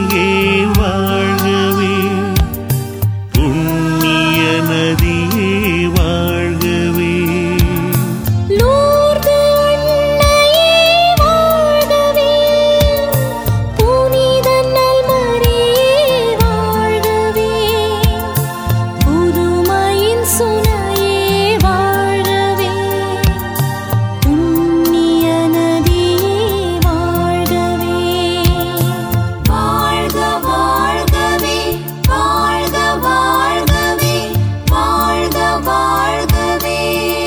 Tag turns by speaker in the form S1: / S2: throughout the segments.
S1: நதியே வாழ்கவே புண்ணிய நதியே வாழ்கவே
S2: லூர்து அன்னையே வாழ்கவே புனித நல்மரியே வாழ்கவே புதுமையின் சுனையே வாழ்கவே புண்ணிய நதியே வாழ்கவே வாழ்க வாழ்கவே வாழ்க வாழ்கவே வாழ்க வாழ்கவே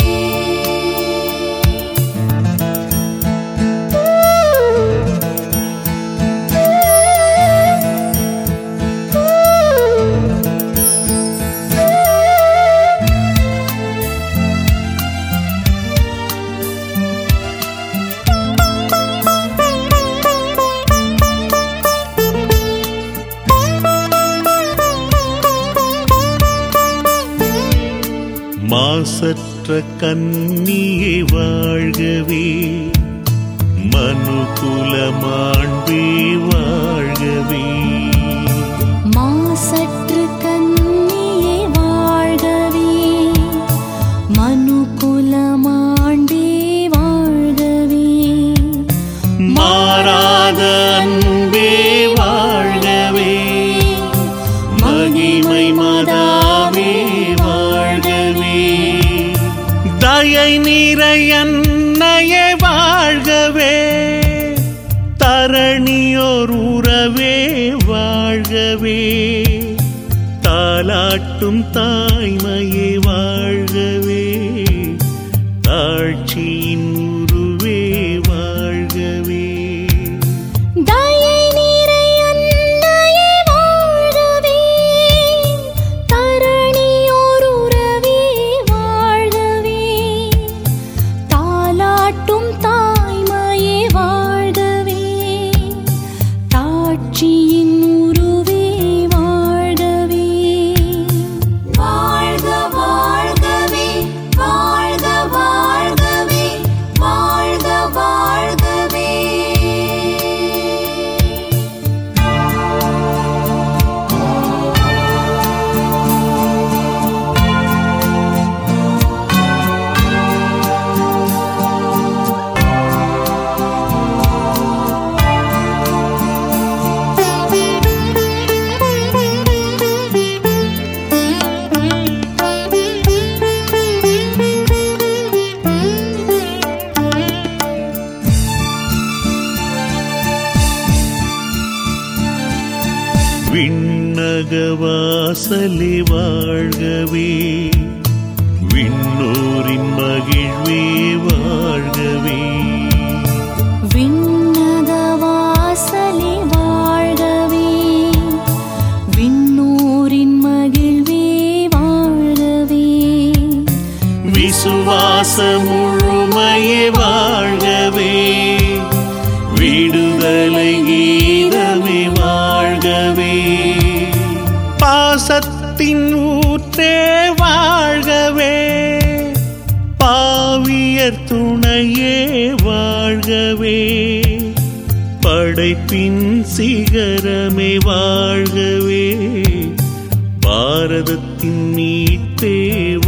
S1: மாசற்ற கன்னியே வாழ்கவே மனுகுல மாண்பே வாழ்கவே
S2: மாசற்று கன்னியே வாழ்கவே மனுகுலமாண்டே வாழ்கவே
S1: மாறாத அன்பே வாழ்கவே மகிமை மதாவே வாழ்கவே தயை நிறை அன்னையே வாழ்கவே தரணியோர் உறவே வாழ்கவே தாலாட்டும் தாய்மையே வாழ்கவே தாழ்ச்சியின் உருவே வாழ்கவே
S2: தயை நிறை அன்னையே வாழ்கவே தரணியோர் உறவே வாழ்கவே தாலாட்டும் தாய்மையே வாழ்கவே தாட்சியின் உருவே வாழ்கவே வாழ்க வாழ்கவே வாழ்க வாழ்கவே வாழ்க வாழ்கவே
S1: விண்ணகவாசலே வாழ்கவே விண்ணோரின் மகிழ்வே வாழ்கவே
S2: விண்ணக வாசலே வாழ்கவே விண்ணோரின் மகிழ்வே வாழ்கவே
S1: விசுவாச முழுமையே வாழ்கவே விடுதலை கீதமே வாழ்கவே பாசத்தின் ஊற்றே வாழ்கவே பாவியர் துணையே வாழ்கவே படைப்பின் சிகரமே வாழ்கவே பாரதத்தின் மீட்பே